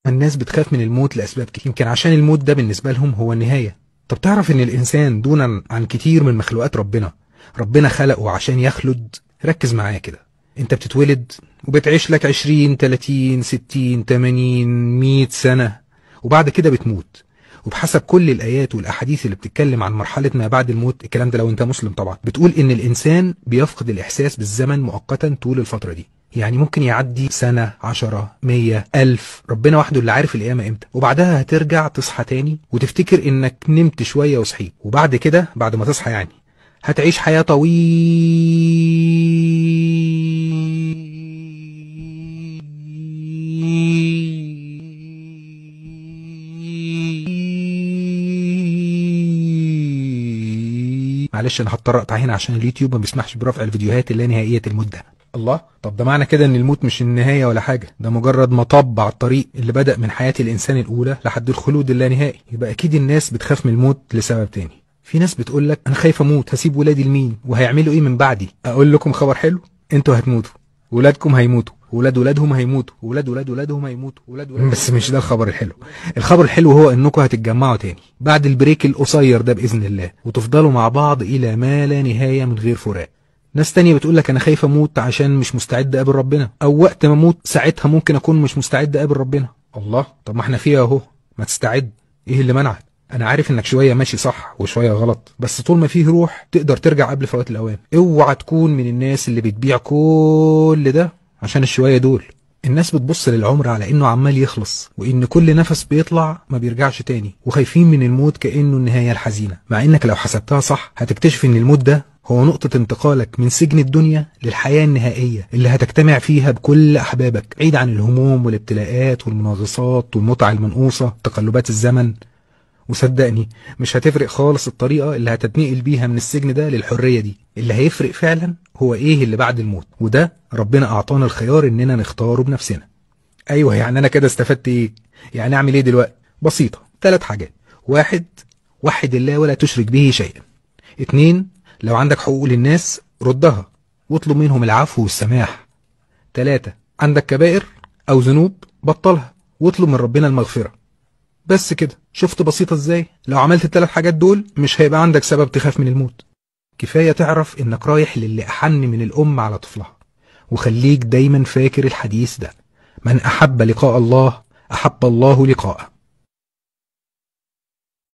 الناس بتخاف من الموت لأسباب كتير يمكن عشان الموت ده بالنسبة لهم هو النهاية طب تعرف ان الانسان دونا عن كتير من مخلوقات ربنا ربنا خلقه عشان يخلد ركز معايا كده انت بتتولد وبتعيش لك 20 30 60 80 100 سنة وبعد كده بتموت وبحسب كل الآيات والأحاديث اللي بتتكلم عن مرحلة ما بعد الموت الكلام ده لو أنت مسلم طبعا بتقول إن الإنسان بيفقد الإحساس بالزمن مؤقتا طول الفترة دي يعني ممكن يعدي سنة عشرة مية ألف ربنا وحده اللي عارف القيامة امتى وبعدها هترجع تصحى تاني وتفتكر انك نمت شوية وصحيت وبعد كده بعد ما تصحى يعني هتعيش حياة طويل معلش انا هضطر اقطع هنا عشان اليوتيوب ما بيسمحش برفع الفيديوهات اللانهائية المدة الله طب ده معنى كده ان الموت مش النهاية ولا حاجة ده مجرد مطب على الطريق اللي بدأ من حياة الانسان الاولى لحد الخلود اللانهائي يبقى اكيد الناس بتخاف من الموت لسبب تاني في ناس بتقول لك انا خايف اموت هسيب ولادي لمين وهيعملوا ايه من بعدي اقول لكم خبر حلو انتوا هتموتوا ولادكم هيموتوا ولاد ولادهم هيموتوا ولاد ولاد ولادهم هيموتوا ولاد ولاد بس مش ده الخبر الحلو الخبر الحلو هو انكم هتتجمعوا تاني بعد البريك القصير ده باذن الله وتفضلوا مع بعض الى ما لا نهايه من غير فراق ناس تانية بتقول لك انا خايف اموت عشان مش مستعد اقابل ربنا او وقت ما اموت ساعتها ممكن اكون مش مستعد اقابل ربنا الله طب ما احنا فيها اهو ما تستعد ايه اللي منعك انا عارف انك شوية ماشي صح وشوية غلط بس طول ما فيه روح تقدر ترجع قبل فوات الاوان اوعى تكون من الناس اللي بتبيع كل ده عشان الشوية دول الناس بتبص للعمر على انه عمال يخلص وان كل نفس بيطلع ما بيرجعش تاني وخايفين من الموت كانه النهاية الحزينة مع انك لو حسبتها صح هتكتشف ان الموت ده هو نقطة انتقالك من سجن الدنيا للحياة النهائية اللي هتجتمع فيها بكل أحبابك بعيد عن الهموم والابتلاءات والمناغصات والمتع المنقوصة تقلبات الزمن وصدقني مش هتفرق خالص الطريقة اللي هتتنقل بيها من السجن ده للحرية دي اللي هيفرق فعلا هو ايه اللي بعد الموت وده ربنا اعطانا الخيار اننا نختاره بنفسنا ايوه يعني انا كده استفدت ايه يعني اعمل ايه دلوقتي بسيطة ثلاث حاجات واحد وحد الله ولا تشرك به شيئا اتنين لو عندك حقوق للناس ردها واطلب منهم العفو والسماح تلاتة عندك كبائر او ذنوب بطلها واطلب من ربنا المغفرة بس كده شفت بسيطة ازاي لو عملت الثلاث حاجات دول مش هيبقى عندك سبب تخاف من الموت كفاية تعرف انك رايح للي احن من الام على طفلها وخليك دايما فاكر الحديث ده من احب لقاء الله احب الله لقاءه